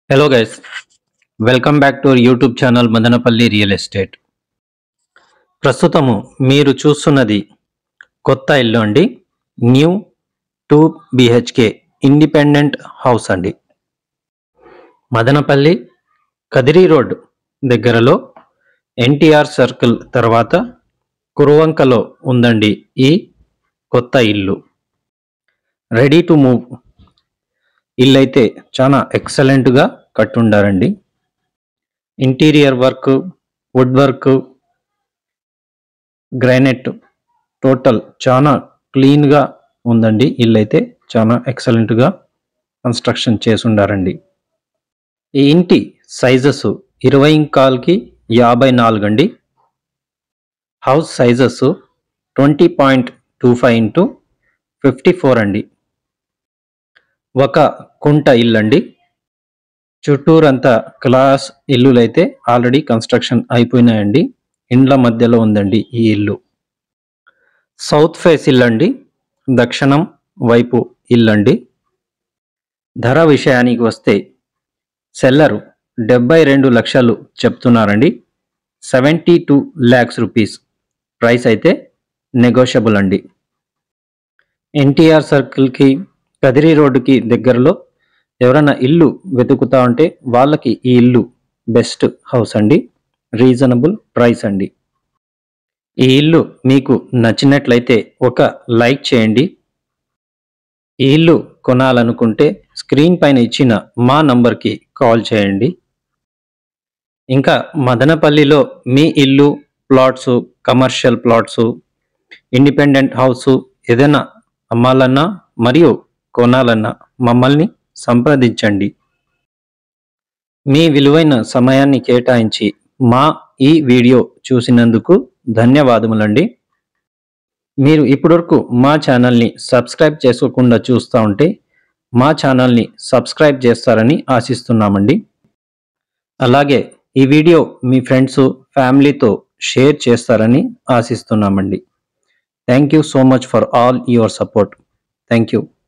hello guys welcome back to YouTube channel Madanapalle real estate ప్రస్తుతము మీరు చూస్తున్నది కొత్త ఇల్లు అండి new two BHK independent house అండి మదనపల్లి కదిరి రోడ్ దగ్గరలో ఎన్టీఆర్ సర్కిల్ తర్వాత కురువంకలో ఉందండి ఈ కొత్త ఇల్లు రెడీ టు మూవ్ ఇల్లు అయితే చాలా ఎక్సలెంట్గా కట్టుండారండి interior work wood work granite total చాలా క్లీన్గా ఉందండి ఇల్లు అయితే చాలా ఎక్సలెంట్గా కన్స్ట్రక్షన్ చేసి ఉండారండి ఈ ఇంటి సైజెస్ ఇరవై ఇంకాల్కి యాభై నాలుగు అండి house sizes twenty point two five into fifty four అండి ఒక కుంట ఇల్లు అండి చుట్టూరంతా క్లాస్ ఇల్లులైతే ఆల్రెడీ కన్స్ట్రక్షన్ అయిపోయినాయండి ఇండ్ల మధ్యలో ఉందండి ఈ ఇల్లు సౌత్ ఫేస్ ఇల్లు అండి దక్షిణం వైపు ఇల్లు అండి ధర విషయానికి వస్తే సెల్లరు డెబ్బై రెండు లక్షలు చెప్తున్నారండి seventy two lakhs rupees price అయితే నెగోషియబుల్ అండి ఎన్టీఆర్ సర్కిల్కి కదిరి రోడ్డుకి దగ్గరలో ఎవరైనా ఇల్లు వెతుకుతా ఉంటే వాళ్ళకి ఈ ఇల్లు బెస్ట్ హౌస్ అండి రీజనబుల్ ప్రైస్ అండి ఈ ఇల్లు మీకు నచ్చినట్లయితే ఒక లైక్ చేయండి ఈ ఇల్లు కొనాలనుకుంటే స్క్రీన్ పైన ఇచ్చిన మా నంబర్కి కాల్ చేయండి ఇంకా మదనపల్లిలో మీ ఇల్లు plots commercial plots independent house ఏదైనా అమ్మాలన్నా మరియు కొనాలన్నా మమ్మల్ని సంప్రదించండి మీ విలువైన సమయాన్ని కేటాయించి మా ఈ వీడియో చూసినందుకు ధన్యవాదములండి మీరు ఇప్పటివరకు మా ఛానల్ని సబ్స్క్రైబ్ చేసుకోకుండా చూస్తూ ఉంటే మా ఛానల్ని సబ్స్క్రైబ్ చేస్తారని ఆశిస్తున్నామండి అలాగే ఈ వీడియో మీ ఫ్రెండ్స్ ఫ్యామిలీతో షేర్ చేస్తారని ఆశిస్తున్నామండి thank you so much for all your support thank you